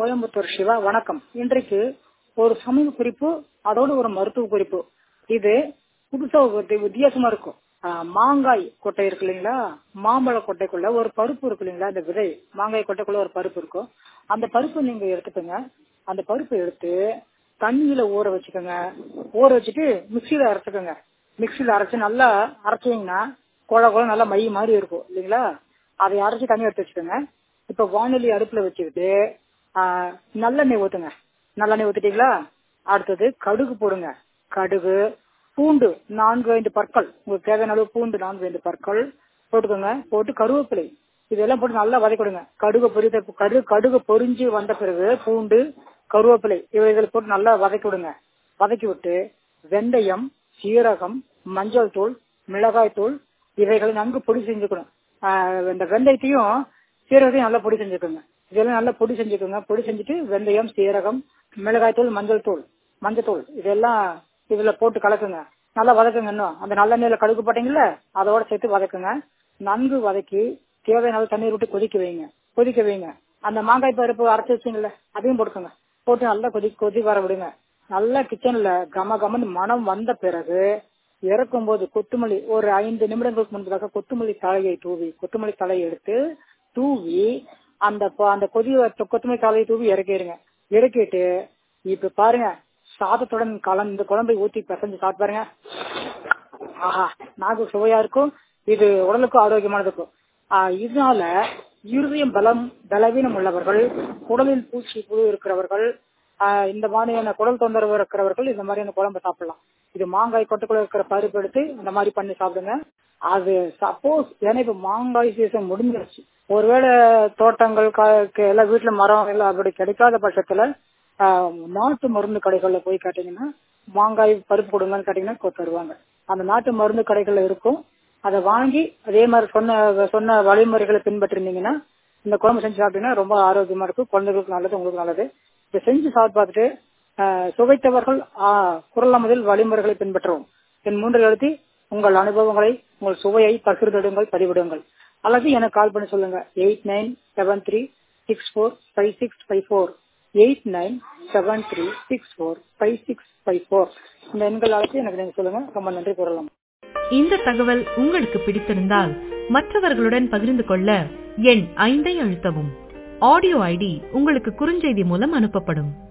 கோயம்புத்தூர் சிவா வணக்கம் இன்றைக்கு ஒரு சமூக குறிப்பு அதோட ஒரு மருத்துவ குறிப்பு இது புதுசா ஒரு வித்தியாசமா இருக்கும் ஆஹ் மாங்காய் கொட்டை இருக்கு இல்லைங்களா மாம்பழ கொட்டைக்குள்ள ஒரு பருப்பு இருக்கு இல்லைங்களா இந்த விதை மாங்காய் கொட்டைக்குள்ள ஒரு பருப்பு இருக்கும் அந்த பருப்பு நீங்க எடுத்துக்கோங்க அந்த பருப்பை எடுத்து தண்ணியில ஊற வச்சுக்கோங்க ஊற வச்சுட்டு மிக்சியில அரைச்சுக்கோங்க மிக்சியில அரைச்சு நல்லா அரைச்சீங்கன்னா குழ குழ நல்லா மை மாதிரி இருக்கும் இல்லைங்களா அதை அரைச்சு தண்ணி எடுத்து வச்சுக்கோங்க இப்ப வானொலி அடுப்புல வச்சுக்கிட்டு ஆஹ் நல்லெண்ணெய் ஊத்துங்க நல்லெண்ணெய் ஊத்திட்டீங்களா அடுத்தது கடுகு போடுங்க கடுகு பூண்டு நான்கு ஐந்து பற்கள் உங்களுக்கு தேவையான அளவு பூண்டு நான்கு ஐந்து பற்கள் போட்டுக்கோங்க போட்டு கருவேப்பிலை இதெல்லாம் போட்டு நல்லா வதக்கிடுங்க கடுகு பொரித்த கடுகு கடுகு பொரிஞ்சு வந்த பிறகு பூண்டு கருவேப்பிலை இவைகள் போட்டு நல்லா வதக்கி விடுங்க வதக்கி விட்டு வெந்தயம் சீரகம் மஞ்சள் தூள் மிளகாய் தூள் இவைகளை நன்கு பொடி செஞ்சுக்கணும் ஆஹ் இந்த வெந்தயத்தையும் சீரகத்தையும் நல்லா பொடி செஞ்சுக்கோங்க இதெல்லாம் நல்லா பொடி செஞ்சுக்கோங்க பொடி செஞ்சுட்டு வெந்தயம் சீரகம் மிளகாய் தூள் மஞ்சள் தூள் மஞ்சள் தூள் இதெல்லாம் இதுல போட்டு கலக்குங்க நல்லா வதக்குங்க இன்னும் அந்த நல்லெண்ணெயில கடுகு போட்டீங்கல்ல அதோட சேர்த்து வதக்குங்க நன்கு வதக்கி தேவையான அளவு தண்ணீர் விட்டு கொதிக்க வைங்க கொதிக்க வைங்க அந்த மாங்காய் பருப்பு அரைச்சி வச்சிங்கல்ல அதையும் போட்டுக்கோங்க போட்டு நல்லா கொதி கொதி வர விடுங்க நல்லா கிச்சன்ல கம கமன்னு மனம் வந்த பிறகு இறக்கும் போது கொத்துமல்லி ஒரு ஐந்து நிமிடங்களுக்கு முன்பதாக கொத்துமல்லி தலையை தூவி கொத்துமல்லி தலையை எடுத்து தூவி அந்த அந்த கொதி கொத்தமல்லி தலையை தூவி இறக்கிடுங்க இறக்கிட்டு இப்ப பாருங்க சாதத்துடன் கலந்து குழம்பை ஊத்தி பிசைஞ்சு சாப்பிட்டு பாருங்க ஆஹா நாக்கு சுவையா இருக்கும் இது உடலுக்கும் ஆரோக்கியமானது இருக்கும் இதனால இருதயம் பலம் பலவீனம் உள்ளவர்கள் குடலில் பூச்சி புழு இருக்கிறவர்கள் இந்த மாதிரியான குடல் தொந்தரவு இருக்கிறவர்கள் இந்த மாதிரியான குழம்பு சாப்பிடலாம் இது மாங்காய் கொட்டைக்குள்ள இருக்கிற பருப்பு எடுத்து இந்த மாதிரி பண்ணி சாப்பிடுங்க அது சப்போஸ் ஏன்னா இப்ப மாங்காய் சீசன் முடிஞ்சிருச்சு ஒருவேளை தோட்டங்கள் எல்லாம் வீட்டுல மரம் எல்லாம் அப்படி கிடைக்காத பட்சத்துல நாட்டு மருந்து கடைகள்ல போய் கேட்டீங்கன்னா மாங்காய் பருப்பு கொடுங்கன்னு கேட்டீங்கன்னா தருவாங்க அந்த நாட்டு மருந்து கடைகள்ல இருக்கும் அதை வாங்கி அதே மாதிரி சொன்ன சொன்ன வழிமுறைகளை பின்பற்றிருந்தீங்கன்னா இந்த குழம்பு செஞ்சு சாப்பிட்டீங்கன்னா ரொம்ப ஆரோக்கியமா இருக்கும் குழந்தைகளுக்கு நல்லது உங்களுக்கு நல்லது இதை செஞ்சு சாப்பிட்டு பார்த்துட்டு சுவைத்தவர்கள் குரல் முதல் வழிமுறைகளை பின்பற்றவும் என் மூன்று எழுதி உங்கள் அனுபவங்களை உங்கள் சுவையை பகிர்ந்திடுங்கள் பதிவிடுங்கள் அல்லது எனக்கு கால் பண்ணி சொல்லுங்க eight nine seven three six four five six five four eight nine seven three six four five six five four இந்த எண்கள் அழைச்சி எனக்கு நீங்க சொல்லுங்க ரொம்ப நன்றி கூறலாம் இந்த தகவல் உங்களுக்கு பிடித்திருந்தால் மற்றவர்களுடன் பகிர்ந்து கொள்ள எண் ஐந்தை அழுத்தவும் ஆடியோ ஐடி உங்களுக்கு குறுஞ்செய்தி மூலம் அனுப்பப்படும்